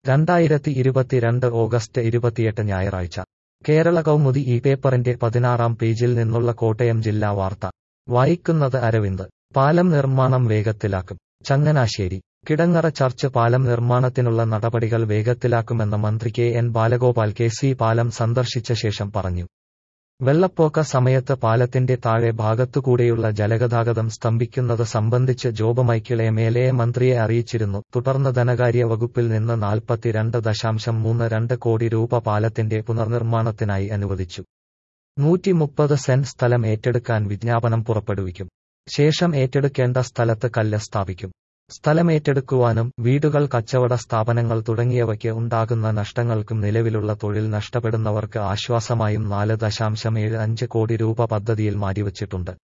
രണ്ടായിരത്തി ഇരുപത്തിരണ്ട് ഓഗസ്റ്റ് ഇരുപത്തിയെട്ട് ഞായറാഴ്ച കേരള കൗമുദി ഈ പേപ്പറിന്റെ പതിനാറാം പേജിൽ നിന്നുള്ള കോട്ടയം ജില്ലാ വാർത്ത വായിക്കുന്നത് അരവിന്ദ് പാലം നിർമ്മാണം വേഗത്തിലാക്കും ചങ്ങനാശ്ശേരി കിടങ്ങറ ചർച്ച് പാലം നിർമ്മാണത്തിനുള്ള നടപടികൾ വേഗത്തിലാക്കുമെന്ന് മന്ത്രി K N Balagopal K C പാലം സന്ദർശിച്ച ശേഷം പറഞ്ഞു വെള്ളപ്പൊക്ക സമയത്ത് പാലത്തിന്റെ താഴെ ഭാഗത്തുകൂടെയുള്ള ജലഗതാഗതം സ്തംഭിക്കുന്നത് സംബന്ധിച്ച് Job Michael M L A മന്ത്രിയെ അറിയിച്ചിരുന്നു തുടർന്ന് ധനകാര്യ വകുപ്പിൽ നിന്ന് നാൽപ്പത്തിരണ്ട് ദശാംശം മൂന്ന് രണ്ട് കോടി രൂപ പാലത്തിന്റെ പുനർനിർമ്മാണത്തിനായി അനുവദിച്ചു നൂറ്റി മുപ്പത് സെന്റ് സ്ഥലം ഏറ്റെടുക്കാൻ വിജ്ഞാപനം പുറപ്പെടുവിക്കും ശേഷം ഏറ്റെടുക്കേണ്ട സ്ഥലത്ത് കല്ല് സ്ഥാപിക്കും സ്ഥലമേറ്റെടുക്കുവാനും വീടുകൾ കച്ചവട സ്ഥാപനങ്ങൾ തുടങ്ങിയവയ്ക്ക് ഉണ്ടാകുന്ന നഷ്ടങ്ങൾക്കും നിലവിലുള്ള തൊഴിൽ നഷ്ടപ്പെടുന്നവർക്ക് ആശ്വാസമായും നാല് ദശാംശം ഏഴ് അഞ്ച് കോടി രൂപ പദ്ധതിയിൽ മാറ്റിവച്ചിട്ടുണ്ട്